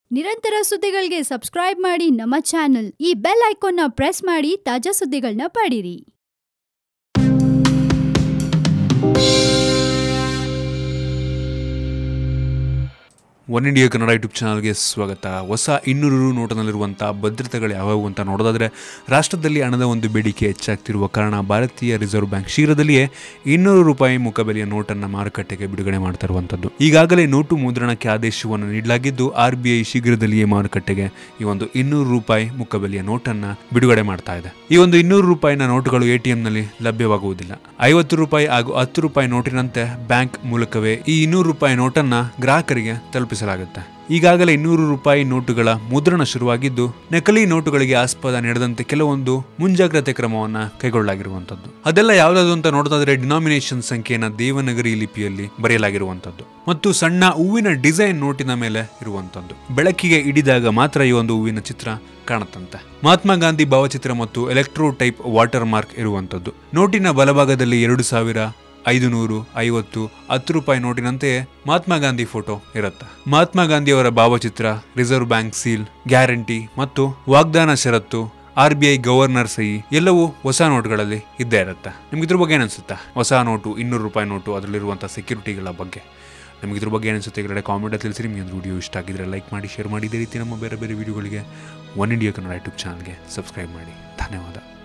ನಿರಂತರ ಸುದ್ದಿಗಳಿಗೆ ಸಬ್ಸ್ಕ್ರೈಬ್ ಮಾಡಿ ನಮ್ಮ ಚಾನೆಲ್ ಈ ಬೆಲ್ ಐಕಾನ್ನ ಪ್ರೆಸ್ ಮಾಡಿ ತಾಜಾ ಸುದ್ದಿಗಳನ್ನ ಪಡೀರಿ ಒನ್ ಇಂಡಿಯಾ ಕನ್ನಡ ಯೂಟ್ಯೂಬ್ ಚಾನಲ್ಗೆ ಸ್ವಾಗತ ಹೊಸ ಇನ್ನೂರು ರು ನೋಟನಲ್ಲಿರುವಂಥ ಭದ್ರತೆಗಳು ಯಾವುವು ಅಂತ ನೋಡೋದಾದರೆ ರಾಷ್ಟ್ರದಲ್ಲಿ ಹಣದ ಒಂದು ಬೇಡಿಕೆ ಹೆಚ್ಚಾಗ್ತಿರುವ ಕಾರಣ ಭಾರತೀಯ ರಿಸರ್ವ್ ಬ್ಯಾಂಕ್ ಶೀಘ್ರದಲ್ಲಿಯೇ ಇನ್ನೂರು ರೂಪಾಯಿ ಮುಖಬೆಲೆಯ ನೋಟನ್ನು ಮಾರುಕಟ್ಟೆಗೆ ಬಿಡುಗಡೆ ಮಾಡ್ತಾ ಇರುವಂಥದ್ದು ಈಗಾಗಲೇ ನೋಟು ಮುದ್ರಣಕ್ಕೆ ಆದೇಶವನ್ನು ನೀಡಲಾಗಿದ್ದು ಆರ್ ಬಿ ಐ ಶೀಘ್ರದಲ್ಲಿಯೇ ಮಾರುಕಟ್ಟೆಗೆ ಈ ಒಂದು ಇನ್ನೂರು ರೂಪಾಯಿ ಮುಖಬೆಲೆಯ ನೋಟನ್ನು ಬಿಡುಗಡೆ ಮಾಡ್ತಾ ಇದೆ ಈ ಒಂದು ಇನ್ನೂರು ರೂಪಾಯಿನ ನೋಟುಗಳು ಎ ಟಿ ಎಂನಲ್ಲಿ ಲಭ್ಯವಾಗುವುದಿಲ್ಲ ಐವತ್ತು ರೂಪಾಯಿ ಹಾಗೂ ಹತ್ತು ರೂಪಾಯಿ ನೋಟಿನಂತೆ ಬ್ಯಾಂಕ್ ಮೂಲಕವೇ ಈ ಇನ್ನೂರು ರೂಪಾಯಿ ನೋಟನ್ನು ಗ್ರಾಹಕರಿಗೆ ತಲುಪಿಸಲಾಗುತ್ತೆ ಈಗಾಗಲೇ ಇನ್ನೂರು ರೂಪಾಯಿ ನೋಟುಗಳ ಮುದ್ರಣ ಶುರುವಾಗಿದ್ದು ನಕಲಿ ನೋಟುಗಳಿಗೆ ಆಸ್ಪದ ನೀಡದಂತೆ ಕೆಲವೊಂದು ಮುಂಜಾಗ್ರತೆ ಕ್ರಮವನ್ನ ಕೈಗೊಳ್ಳಲಾಗಿರುವಂತದ್ದು ಅದೆಲ್ಲ ಯಾವ್ದಾದ್ರು ಅಂತ ನೋಡೋದಾದ್ರೆ ಡಿನಾಮಿನೇಷನ್ ಸಂಖ್ಯೆಯನ್ನ ದೇವನಗರಿ ಲಿಪಿಯಲ್ಲಿ ಬರೆಯಲಾಗಿರುವಂತದ್ದು ಮತ್ತು ಸಣ್ಣ ಹೂವಿನ ಡಿಸೈನ್ ನೋಟಿನ ಮೇಲೆ ಇರುವಂತದ್ದು ಬೆಳಕಿಗೆ ಹಿಡಿದಾಗ ಮಾತ್ರ ಈ ಒಂದು ಹೂವಿನ ಚಿತ್ರ ಕಾಣುತ್ತಂತೆ ಮಹಾತ್ಮ ಗಾಂಧಿ ಭಾವಚಿತ್ರ ಮತ್ತು ಎಲೆಕ್ಟ್ರೋ ಟೈಪ್ ವಾಟರ್ ಮಾರ್ಕ್ ಇರುವಂತದ್ದು ನೋಟಿನ ಬಲಭಾಗದಲ್ಲಿ ಎರಡು ಸಾವಿರ ಐದು ನೂರು ಐವತ್ತು ಹತ್ತು ರೂಪಾಯಿ ನೋಟಿನಂತೆಯೇ ಮಹಾತ್ಮ ಗಾಂಧಿ ಫೋಟೋ ಇರುತ್ತೆ ಮಹಾತ್ಮ ಗಾಂಧಿಯವರ ಭಾವಚಿತ್ರ ರಿಸರ್ವ್ ಬ್ಯಾಂಕ್ ಸೀಲ್ ಗ್ಯಾರಂಟಿ ಮತ್ತು ವಾಗ್ದಾನ ಷರತ್ತು ಆರ್ ಬಿ ಐ ಗವರ್ನರ್ ಸಹಿ ಎಲ್ಲವೂ ಹೊಸ ನೋಟ್ಗಳಲ್ಲಿ ಇದ್ದೇ ಇರುತ್ತೆ ನಿಮ್ಗೆ ಇದ್ರ ಬಗ್ಗೆ ಏನಿಸುತ್ತೆ ಹೊಸ ನೋಟು ಇನ್ನೂರು ರೂಪಾಯಿ ನೋಟು ಅದರಲ್ಲಿರುವಂಥ ಸೆಕ್ಯೂರಿಟಿಗಳ ಬಗ್ಗೆ ನಿಮಗೆ ಇದ್ರ ಬಗ್ಗೆ ಏನಿಸುತ್ತೆ ಈ ಕಡೆ ಕಾಮೆಂಟ್ ತಿಳಿಸಿ ನಿಮಗೆ ಒಂದು ವಿಡಿಯೋ ಇಷ್ಟ ಆಗಿದ್ರೆ ಲೈಕ್ ಮಾಡಿ ಶೇರ್ ಮಾಡಿ ಇದೇ ರೀತಿ ನಮ್ಮ ಬೇರೆ ಬೇರೆ ವಿಡಿಯೋಗಳಿಗೆ ಒನ್ ಇಂಡಿಯಾ ಕನ್ನಡ ಯೂಟ್ಯೂಬ್ ಚಾನಲ್ಗೆ ಸಬ್ಸ್ಕ್ರೈಬ್ ಮಾಡಿ ಧನ್ಯವಾದ